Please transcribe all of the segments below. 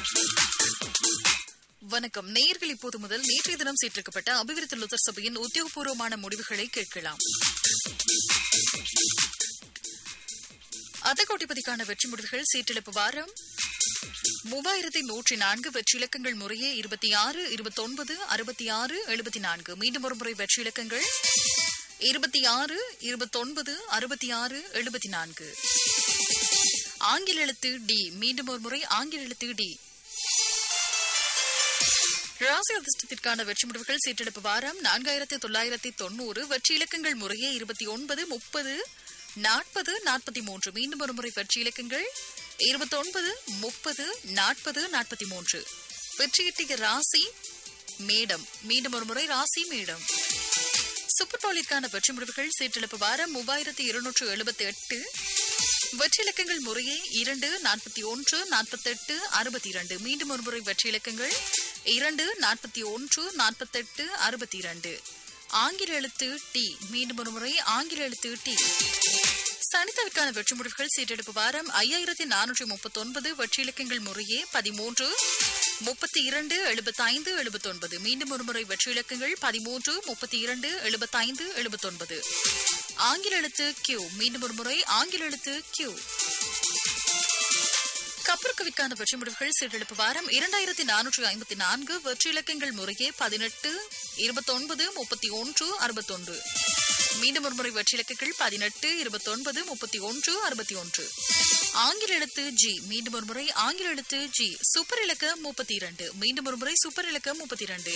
வணக்கம் நேயர்கள் இப்போது முதல் நேற்றைய தினம் சீர்திருக்கப்பட்ட அபிவிருத்தி லுத்தர் சபையின் உத்தியோகபூர்வமான முடிவுகளை கேட்கலாம் அதகோட்டிபதிக்கான வெற்றி முடிவுகள் சீட்டிழப்பு வாரம் மூவாயிரத்தி நூற்றி நான்கு வெற்றி இலக்கங்கள் முறையே இருபத்தி ஆறு இருபத்தி ஒன்பது அறுபத்தி ஆறு எழுபத்தி நான்கு மீண்டும் ஒரு முறை வெற்றி இலக்கங்கள் இருபத்தி ஆறு இருபத்தொன்பது அறுபத்தி ஆறு எழுபத்தி நான்கு ஆங்கில எழுத்து டி மீண்டும் ஒரு முறை ஆங்கில எழுத்து டி ராசி அதிர்ஷ்டத்திற்கான வெற்றி முடிவுகள் சீட்டெடுப்பு வாரம் நான்காயிரத்தி தொள்ளாயிரத்தி தொண்ணூறு வெற்றி இலக்கங்கள் முறையே இருபத்தி ஒன்பது முப்பது நாற்பது நாற்பத்தி மூன்று மீண்டும் ஒரு முறை வெற்றி இலக்கங்கள் இருபத்தி ஒன்பது முப்பது நாற்பது நாற்பத்தி மூன்று வெற்றியிட்டிய ராசி மேடம் மீண்டும் ஒரு முறை ராசி மேடம் சூப்பர் பவுலிற்கான வெற்றி முடிவுகள் சீட்டெழுப்பு வாரம் மூவாயிரத்தி இருநூற்று எழுபத்தி எட்டு வெற்றி இலக்கங்கள் முறையே இரண்டு நாற்பத்தி ஒன்று நாற்பத்தெட்டு அறுபத்தி இரண்டு மீண்டும் ஒரு முறை வெற்றி இலக்கங்கள் இரண்டு நாற்பத்தி ஒன்று நாற்பத்தெட்டு அறுபத்தி இரண்டு ஆங்கில எழுத்து டி மீண்டும் ஒரு முறை ஆங்கில எழுத்து டி சனித்தவிற்கான வெற்றி முடிவுகள் சீட்டெடுப்பு வாரம் ஐயாயிரத்தி நானூற்றி முப்பத்தி ஒன்பது வெற்றி இலக்கங்கள் முறையே பதிமூன்று முப்பத்தி இரண்டு எழுபத்தைந்து எழுபத்தொன்பது மீண்டும் ஒரு முறை வெற்றி இலக்கங்கள் பதிமூன்று முப்பத்தி இரண்டு எழுபத்தைந்து எழுபத்தொன்பது ஆங்கில எழுத்து கியூ மீண்டும் ஒரு முறை ஆங்கில எழுத்து கியூ கப்பற்கவிற்கான வெற்றி முடிவுகள் சீட்டெடுப்பு வாரம் இரண்டாயிரத்தி நானூற்றி ஐம்பத்தி நான்கு வெற்றி இலக்கங்கள் முறையே பதினெட்டு இருபத்தொன்பது முப்பத்தி ஒன்று அறுபத்தொன்று மீண்டும் ஒரு முறை வெற்றி இலக்கங்கள் பதினெட்டு இருபத்தொன்பது முப்பத்தி ஒன்று அறுபத்தி ஒன்று ஆங்கில எழுத்து ஜி மீண்டும் ஒரு முறை ஆங்கில எழுத்து ஜி சூப்பர் இலக்க முப்பத்தி இரண்டு மீண்டும் ஒரு முறை சூப்பர் இலக்க முப்பத்தி இரண்டு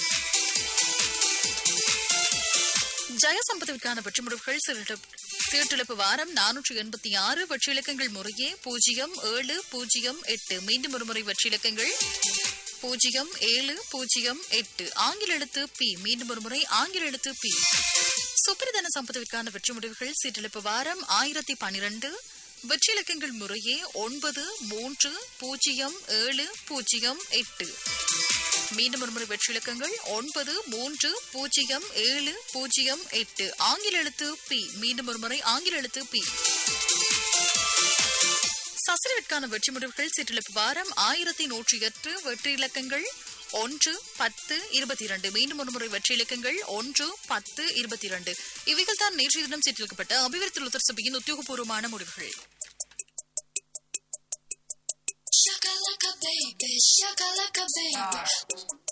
ஜெயசம்பதவிற்கான வெற்றி முடிவுகள் சீட்டிழப்பு வாரம் நானூற்றி எண்பத்தி ஆறு வெற்றி இலக்கங்கள் முறையே பூஜ்ஜியம் ஏழு பூஜ்ஜியம் எட்டு மீண்டும் ஒரு முறை வெற்றி இலக்கங்கள் பூஜ்ஜியம் ஏழு பூஜ்ஜியம் எட்டு ஆங்கில எழுத்து பி மீண்டும் ஒரு முறை ஆங்கில எழுத்து பி சுப்பிரதன சம்பதவிற்கான வெற்றி முடிவுகள் சீட்டிழப்பு வாரம் ஆயிரத்தி பனிரெண்டு வெற்றி இலக்கங்கள் முறையே ஒன்பது மூன்று பூஜ்ஜியம் ஏழு பூஜ்ஜியம் எட்டு மீண்டும் ஒரு முறை வெற்றி இலக்கங்கள் ஒன்பது மூன்று பூஜ்ஜியம் ஏழு பூஜ்ஜியம் எட்டு ஆங்கில எழுத்து பி மீண்டும் ஒரு முறை ஆங்கில எழுத்து பி சசிரவிற்கான வெற்றி முடிவுகள் சீட்டிழப்பு வாரம் ஆயிரத்தி நூற்றி எட்டு வெற்றி இலக்கங்கள் ஒன்று பத்து இருபத்தி இரண்டு மீண்டும் ஒரு முறை வெற்றி இலக்கங்கள் ஒன்று பத்து இருபத்தி இரண்டு இவைகள் தான் நேற்றைய தினம் சீட்டிருக்கப்பட்ட அபிவிருத்தி லுத்தர் சபையின் உத்தியோகபூர்வமான முடிவுகள் Shakalaka baby, shakalaka baby.